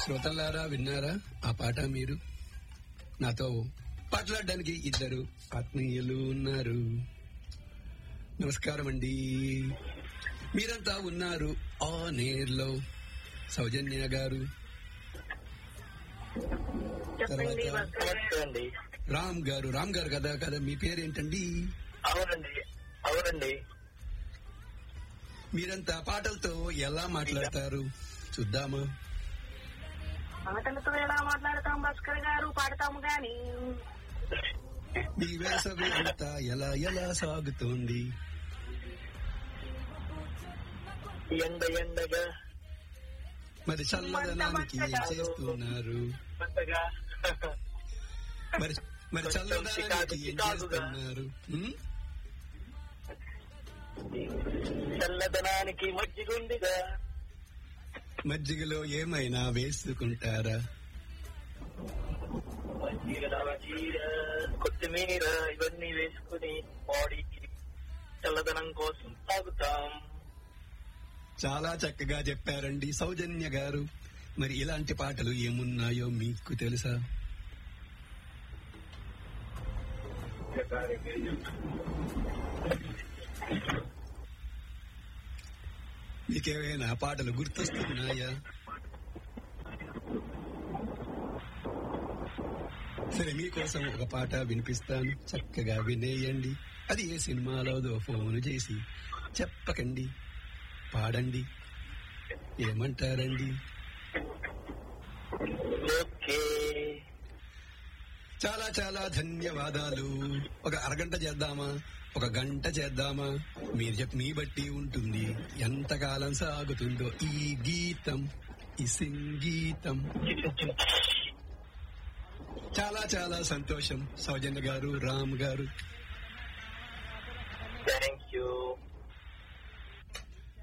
శ్రోతలారా విన్నారా ఆ పాట మీరు నాతో మాట్లాడడానికి ఇద్దరు ఆత్మీయులు ఉన్నారు నమస్కారం అండి మీరంతా ఉన్నారు ఆ నేర్లో సౌజన్య గారు చెప్పండి తర్వాత? భాస్కర్ గారు. నమస్తే అండి రామ్ గారు రామ్ గారు కదా కదా మీ పేరేంటండి అవునండి అవునండి మీరంతా పాటలతో ఎలా మాట్లాడతారు చూద్దామా మాటలతో ఎలా మాట్లాడతాం భాస్కర్ గారు పాడతాము గాని మీ వేసవి అంతా ఎలా ఎలా సాగుతోంది ఎండ ఎండగా మరి చల్లదనానికి ఏం చేస్తున్నారు కొత్తగా మరి మరి చల్లదనానికి ఏం చేస్తున్నారు ఉం? చల్లదనానికి మజ్జిగుండిగా మజ్జిగలో ఏమైనా వేసుకుంటారా మజ్జిగ జీర కొత్తిమీర ఇవన్నీ వేసుకుని బాడీకి చల్లదనం కోసం తాగుతాం చాలా చక్కగా చెప్పారండి సౌజన్య గారు మరి ఇలాంటి పాటలు ఏమున్నాయో మీకు తెలుసా మీకేమైనా పాటలు గుర్తొస్తున్నాయా సరే మీకోసం ఒక పాట వినిపిస్తాను చక్కగా వినేయండి అది ఏ సినిమాలోదో ఫోన్ చేసి చెప్పకండి పాడండి ఏమంటారండి ఓకే చాలా చాలా ధన్యవాదాలు ఒక అరగంట చేద్దామా ఒక గంట చేద్దామా మీరు చెప్పి మీ బట్టి ఉంటుంది ఎంతకాలం సాగుతుందో ఈ గీతం ఈ సంగీతం చాలా చాలా సంతోషం సౌజన్య గారు రామ్ గారు